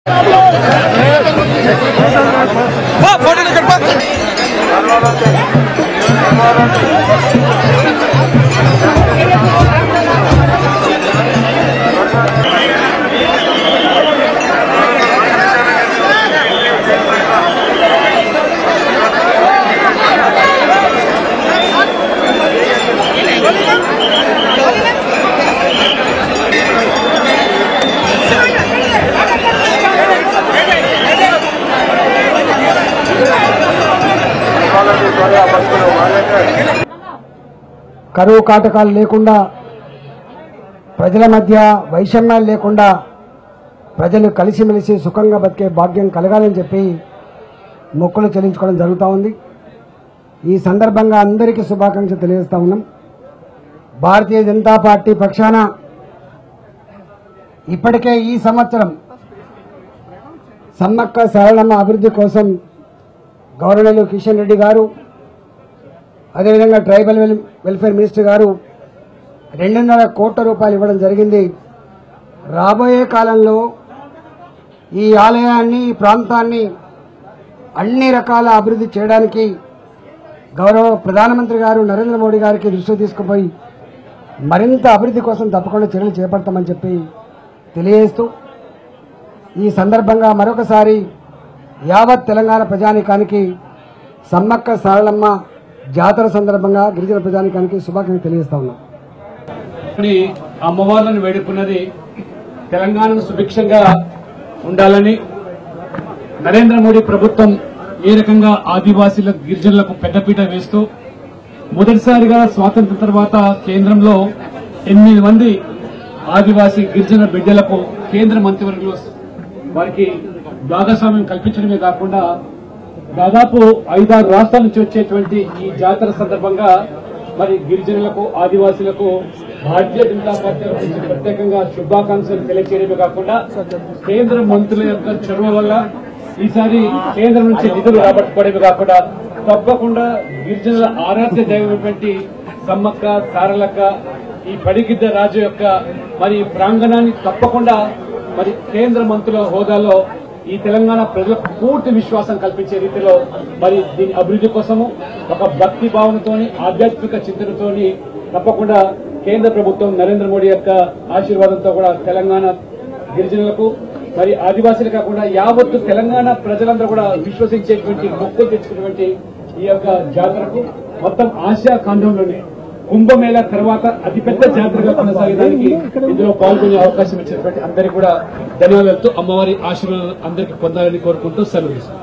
కరువు కాటకాలు లేకుండా ప్రజల మధ్య వైషమ్యాలు లేకుండా ప్రజలు కలిసిమెలిసి సుఖంగా బతికే భాగ్యం కలగాలని చెప్పి మొక్కులు చెల్లించుకోవడం జరుగుతూ ఉంది ఈ సందర్భంగా అందరికీ శుభాకాంక్షలు తెలియజేస్తా ఉన్నాం భారతీయ జనతా పార్టీ పక్షాన ఇప్పటికే ఈ సంవత్సరం సమ్మక్క సరళమ్మ అభివృద్ధి కోసం గవర్నర్ కిషన్ రెడ్డి గారు అదేవిధంగా ట్రైబల్ వెల్ వెల్ఫేర్ మినిస్టర్ గారు రెండున్నర కోట్ల రూపాయలు ఇవ్వడం జరిగింది రాబోయే కాలంలో ఈ ఆలయాన్ని ఈ ప్రాంతాన్ని అన్ని రకాల అభివృద్ధి చేయడానికి గౌరవ ప్రధానమంత్రి గారు నరేంద్ర మోడీ గారికి దృష్టి తీసుకుపోయి మరింత అభివృద్ధి కోసం తప్పకుండా చర్యలు చేపడతామని చెప్పి తెలియజేస్తూ ఈ సందర్భంగా మరొకసారి యావత్ తెలంగాణ ప్రజానికానికి సమ్మక్క సారళమ్మ జాతర సందర్భంగా గిరిజన ప్రజానికానికి శుభాకాంక్షలు తెలియజేస్తా ఉన్నాం అని అమ్మవార్లను వేడుకున్నది తెలంగాణను సుభిక్షంగా ఉండాలని నరేంద్ర మోడీ ప్రభుత్వం ఏ రకంగా ఆదివాసీలకు గిరిజనులకు పెద్దపీట వేస్తూ మొదటిసారిగా స్వాతంత్రం తర్వాత కేంద్రంలో ఎనిమిది మంది ఆదివాసీ గిరిజన బిడ్డలకు కేంద్ర మంత్రివర్గంలో వారికి భాగస్వామ్యం కల్పించడమే కాకుండా దాదాపు ఐదారు రాష్ట్రాల నుంచి వచ్చేటువంటి ఈ జాతర సందర్భంగా మరి గిరిజనులకు ఆదివాసీలకు భారతీయ జనతా పార్టీ నుంచి ప్రత్యేకంగా శుభాకాంక్షలు తెలియజేయడమే కాకుండా కేంద్ర మంత్రుల యొక్క చొరవ వల్ల ఈసారి కేంద్రం నుంచి నిధులు రాబట్టుకోవడమే కాకుండా తప్పకుండా గిరిజనుల ఆరాధ్య దైవమైనటువంటి సమ్మక్క సారలక్క ఈ పడిగిద్ద రాజు యొక్క మరి ప్రాంగణాన్ని తప్పకుండా మరి కేంద్ర మంత్రుల హోదాలో ఈ తెలంగాణ ప్రజలకు పూర్తి విశ్వాసం కల్పించే రీతిలో మరి దీని అభివృద్ధి కోసము ఒక భక్తి భావనతోని ఆధ్యాత్మిక చింతనతోని తప్పకుండా కేంద్ర ప్రభుత్వం నరేంద్ర మోడీ యొక్క ఆశీర్వాదంతో కూడా తెలంగాణ గిరిజనులకు మరి ఆదివాసీలు కాకుండా యావత్తు తెలంగాణ ప్రజలందరూ కూడా విశ్వసించేటువంటి మొక్కులు తెచ్చుకున్నటువంటి ఈ యొక్క జాతరకు మొత్తం ఆసియా ఖండంలోనే కుంభమేళా తర్వాత అతిపెద్ద జాతరగా కొనసాగడానికి ఇందులో పాల్గొనే అవకాశం ఇచ్చినటువంటి అందరికీ కూడా ధన్యవాదాలతో అమ్మవారి ఆశీర్వాదాలు అందరికీ పొందాలని కోరుకుంటూ సెలవు తీసుకుంటాను.